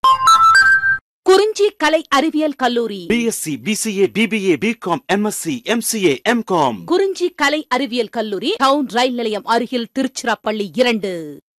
குறிஞ்சி கலை அறிவியல் கல்லூரி BSc BCA BBA BCom MSc MCA MCom Kurinji கலை அறிவியல் கல்லூரி டவுன் ரயில் நிலையம் அருகில் திருச்சிராப்பள்ளி இரண்டு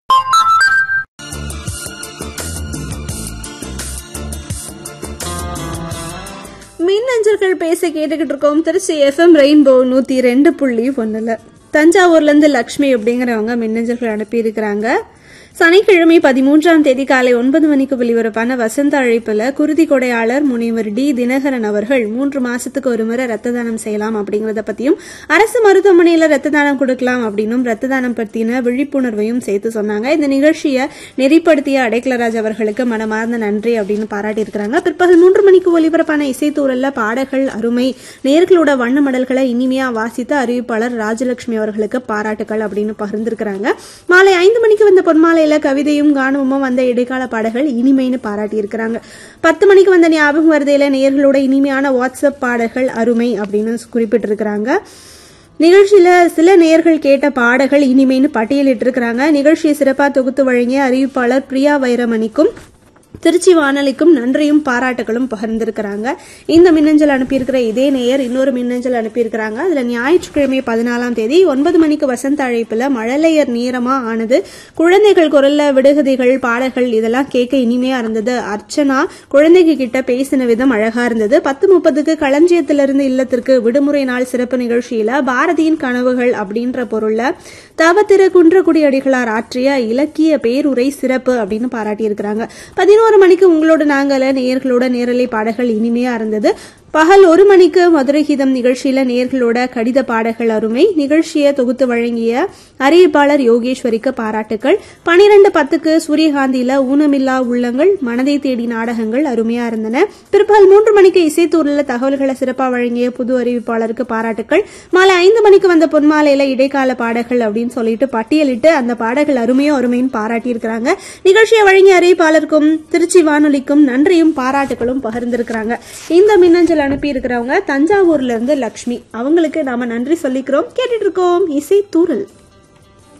மின்னஞ்சல்கள் பேச கேட்டுக்கிட்டு இருக்கோம் திருச்சி எஃப்எம் ரெயின்போ நூத்தி ரெண்டு புள்ளி ஒண்ணுல தஞ்சாவூர்ல இருந்து லக்ஷ்மி அப்படிங்கிறவங்க மின்னஞ்சல்கள் அனுப்பியிருக்கிறாங்க சனிக்கிழமை பதிமூன்றாம் தேதி காலை ஒன்பது மணிக்கு வெளிவரப்பான வசந்த அழைப்புல குருதி கொடையாளர் முனைவர் டி தினகரன் அவர்கள் மூன்று மாசத்துக்கு ஒரு முறை ரத்த தானம் செய்யலாம் அப்படிங்கறத பத்தியும் அரசு மருத்துவமனையில ரத்த தானம் கொடுக்கலாம் அப்படின்னும் ரத்த தானம் பத்தின விழிப்புணர்வையும் சேர்த்து சொன்னாங்க இந்த நிகழ்ச்சியை நெறிப்படுத்திய அடைக்கலராஜ் அவர்களுக்கு மனமார்ந்த நன்றி அப்படின்னு பாராட்டியிருக்கிறாங்க பிற்பகல் மூன்று மணிக்கு ஒலிபரப்பான இசைத்தூரல்ல பாடல்கள் அருமை நேர்களோட வண்ண மடல்களை இனிமையா வாசித்த அறிவிப்பாளர் ராஜலட்சுமி அவர்களுக்கு பாராட்டுகள் அப்படின்னு பகிர்ந்திருக்கிறாங்க மாலை ஐந்து மணிக்கு வந்த பொன்மாலையில கவிதையும் கானமும் வந்த இடைக்கால பாடல்கள் இனிமைன்னு பாராட்டியிருக்கிறாங்க பத்து மணிக்கு வந்த ஞாபகம் வருதையில நேர்களோட இனிமையான வாட்ஸ்அப் பாடல்கள் அருமை அப்படின்னு குறிப்பிட்டிருக்கிறாங்க நிகழ்ச்சியில சில நேயர்கள் கேட்ட பாடல்கள் இனிமைன்னு பட்டியலிட்டிருக்கிறாங்க நிகழ்ச்சியை சிறப்பா தொகுத்து வழங்கிய அறிவிப்பாளர் பிரியா வைரமணிக்கும் திருச்சி வானொலிக்கும் நன்றியும் பாராட்டுகளும் பகிர்ந்திருக்கிறாங்க இந்த மின்னஞ்சல் அனுப்பியிருக்கிற இதே நேயர் இன்னொரு மின்னஞ்சல் அனுப்பியிருக்கிறாங்க அதுல ஞாயிற்றுக்கிழமை பதினாலாம் தேதி ஒன்பது மணிக்கு வசந்த அழைப்புல மழலையர் நேரமா ஆனது குழந்தைகள் குரல்ல விடுகதைகள் பாடல்கள் இதெல்லாம் கேட்க இனிமையா இருந்தது அர்ச்சனா குழந்தைங்க கிட்ட பேசின விதம் அழகா இருந்தது பத்து முப்பதுக்கு களஞ்சியத்திலிருந்து இல்லத்திற்கு விடுமுறை நாள் சிறப்பு நிகழ்ச்சியில பாரதியின் கனவுகள் அப்படின்ற பொருள்ல தவத்திரு குன்றக்குடி அடிகளார் ஆற்றிய இலக்கிய பேருரை சிறப்பு அப்படின்னு பாராட்டியிருக்கிறாங்க பதினோரு மணிக்கு உங்களோட நாங்கள நேயர்களோட நேரலை பாடல்கள் இனிமையா இருந்தது பகல் ஒரு மணிக்கு மதுரை கீதம் நிகழ்ச்சியில நேர்களோட கடித பாடல்கள் அருமை நிகழ்ச்சியை தொகுத்து வழங்கிய அறிவிப்பாளர் யோகேஸ்வரிக்கு பாராட்டுகள் பனிரெண்டு பத்துக்கு சூரியகாந்தியில ஊனமில்லா உள்ளங்கள் மனதை தேடி நாடகங்கள் அருமையா இருந்தன பிற்பகல் மூன்று மணிக்கு இசைத்தூரில் தகவல்களை சிறப்பா வழங்கிய புது அறிவிப்பாளருக்கு பாராட்டுகள் மாலை ஐந்து மணிக்கு வந்த பொன்மாலையில இடைக்கால பாடல்கள் அப்படின்னு சொல்லிட்டு பட்டியலிட்டு அந்த பாடல்கள் அருமையோ அருமையும் பாராட்டியிருக்கிறாங்க நிகழ்ச்சியை வழங்கிய அறிவிப்பாளருக்கும் திருச்சி வானொலிக்கும் நன்றியும் பாராட்டுகளும் பகிர்ந்திருக்கிறாங்க இந்த மின்னஞ்சல் அனுப்பி இருக்கிறவங்க தஞ்சாவூர்ல இருந்து லக்ஷ்மி அவங்களுக்கு நாம நன்றி சொல்லிக்கிறோம் கேட்டுட்டு இருக்கோம் இசை தூரல்